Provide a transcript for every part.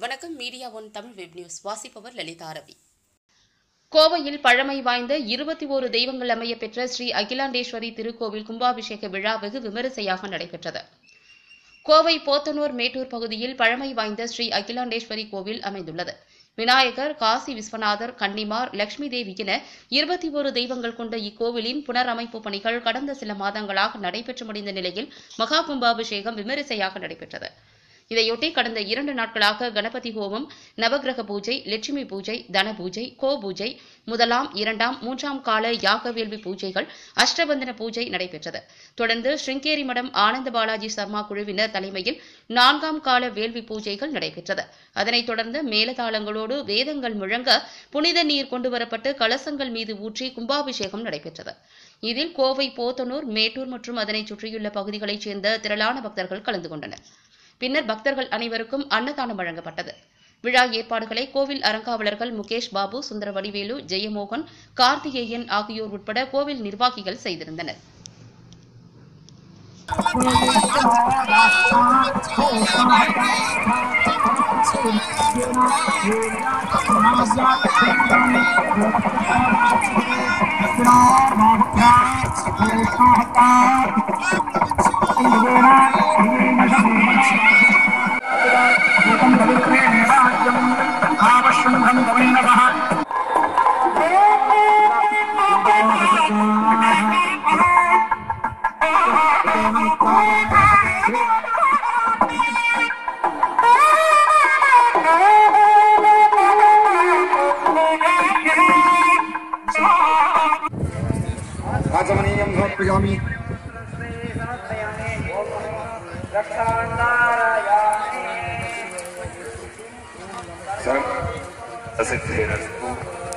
வணக்கம் media one Tamil web news வாசிப்பவர் லலிதா ரவி கோவையில் பழமை வாய்ந்த இருபத்தி ஓரு தெய்வங்கள் அமைய பெற்ற ஸ்ரீ அகிலாண்டேஸ்வரி திருக்கோவில் கும்பாபிஷேக விழா வெகு விமரிசையாக நடைபெற்றது கோவை போத்தனூர் மேட்டூர் பகுதியில் பழமை வாய்ந்த ஸ்ரீ அகிலாண்டேஸ்வரி கோவில் அமைந்துள்ளது விநாயகர் காசி விஸ்வநாதர் கன்னிமார் லட்சுமி தேவி என இருபத்தி ஒரு தெய்வங்கள் கொண்ட இக்கோவிலின் புனரமைப்பு பணிகள் கடந்த சில மாதங்களாக நடைபெற்று முடிந்த நிலையில் மகா கும்பாபிஷேகம் விமரிசையாக நடைபெற்றது இதையொட்டி கடந்த இரண்டு நாட்களாக கணபதி ஹோமம் நவக்கிரக பூஜை லட்சுமி பூஜை தன பூஜை கோ பூஜை முதலாம் இரண்டாம் மூன்றாம் கால யாக வேள்வி பூஜைகள் அஷ்டபந்தன பூஜை நடைபெற்றது தொடர்ந்து ஸ்ருங்கேரி மடம் ஆனந்த பாலாஜி சர்மா குழுவினர் தலைமையில் நான்காம் கால வேள்வி பூஜைகள் நடைபெற்றது அதனைத் தொடர்ந்து மேலதாளங்களோடு வேதங்கள் முழங்க புனித நீர் கொண்டுவரப்பட்டு கலசங்கள் மீது ஊற்றி கும்பாபிஷேகம் நடைபெற்றது இதில் கோவை போத்தனூர் மேட்டூர் மற்றும் அதனைச் சுற்றியுள்ள பகுதிகளைச் சேர்ந்த திரளான பக்தர்கள் கலந்து கொண்டனர் பின்னர் பக்தர்கள் அனைவருக்கும் அன்னதானம் வழங்கப்பட்டது விழா ஏற்பாடுகளை கோவில் அறங்காவலர்கள் முகேஷ் பாபு சுந்தர வடிவேலு ஜெயமோகன் கார்த்திகேயன் ஆகியோர் உட்பட கோவில் நிர்வாகிகள் செய்திருந்தனர் आचमनीयं समर्पयामि सर्व असिद्धेरस्तु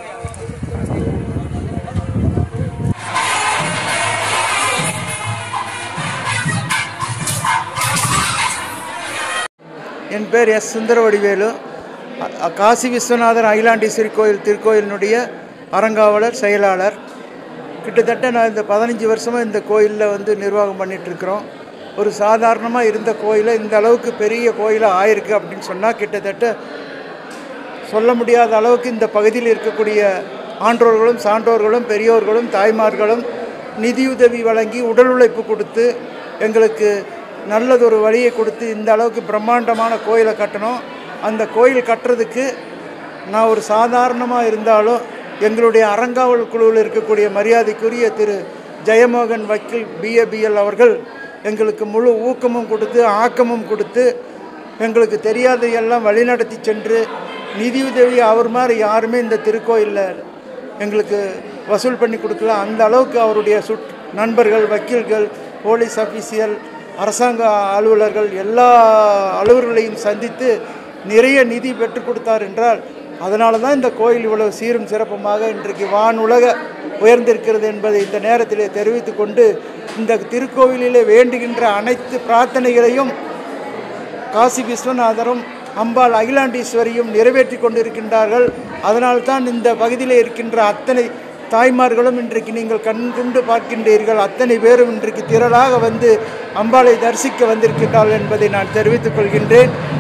என் பேர் எஸ் சுந்தரவடிவேலு அ- அ- காசி விஸ்வநாதர் அகிலாண்டீஸ்வரி கோயில் திருக்கோயிலினுடைய அறங்காவலர் செயலாளர் கிட்டத்தட்ட நான் இந்த பதினஞ்சு வருஷமாக இந்த கோயிலில் வந்து நிர்வாகம் பண்ணிட்டு இருக்கிறோம் ஒரு சாதாரணமாக இருந்த கோயிலை இந்த அளவுக்கு பெரிய கோயிலாக ஆயிருக்கு அப்படின்னு சொன்னால் கிட்டத்தட்ட சொல்ல முடியாத அளவுக்கு இந்த பகுதியில் இருக்கக்கூடிய ஆன்றோர்களும் சான்றோர்களும் பெரியோர்களும் தாய்மார்களும் நிதியுதவி வழங்கி உடல் உழைப்பு கொடுத்து எங்களுக்கு நல்லதொரு வழியை கொடுத்து இந்த அளவுக்கு பிரம்மாண்டமான கோயிலை கட்டணும் அந்த கோயில் கட்டுறதுக்கு நான் ஒரு சாதாரணமாக இருந்தாலும் எங்களுடைய அறங்காவல் குழுவில் இருக்கக்கூடிய மரியாதைக்குரிய திரு ஜெயமோகன் வக்கீல் பிஏபிஎல் அவர்கள் எங்களுக்கு முழு ஊக்கமும் கொடுத்து ஆக்கமும் கொடுத்து எங்களுக்கு தெரியாதையெல்லாம் வழிநடத்தி சென்று நிதியுதவி அவர் மாதிரி யாருமே இந்த திருக்கோயிலில் எங்களுக்கு வசூல் பண்ணி கொடுக்கல அந்த அளவுக்கு அவருடைய சுட் நண்பர்கள் வக்கீல்கள் போலீஸ் அஃபீஷியல் அரசாங்க அலுவலர்கள் எல்லா அலுவலர்களையும் சந்தித்து நிறைய நிதி பெற்றுக் கொடுத்தார் என்றால் அதனால தான் இந்த கோயில் இவ்வளவு சீரும் சிறப்புமாக இன்றைக்கு வானுலக உயர்ந்திருக்கிறது என்பதை இந்த நேரத்திலே தெரிவித்துக் கொண்டு இந்த திருக்கோவிலிலே வேண்டுகின்ற அனைத்து பிரார்த்தனைகளையும் காசி விஸ்வநாதரும் அம்பாள் அகிலாண்டீஸ்வரியும் நிறைவேற்றி கொண்டிருக்கின்றார்கள் அதனால்தான் இந்த பகுதியில் இருக்கின்ற அத்தனை தாய்மார்களும் இன்றைக்கு நீங்கள் கண் கொண்டு பார்க்கின்றீர்கள் அத்தனை பேரும் இன்றைக்கு திரளாக வந்து அம்பாளை தரிசிக்க வந்திருக்கின்றார்கள் என்பதை நான் தெரிவித்துக் கொள்கின்றேன்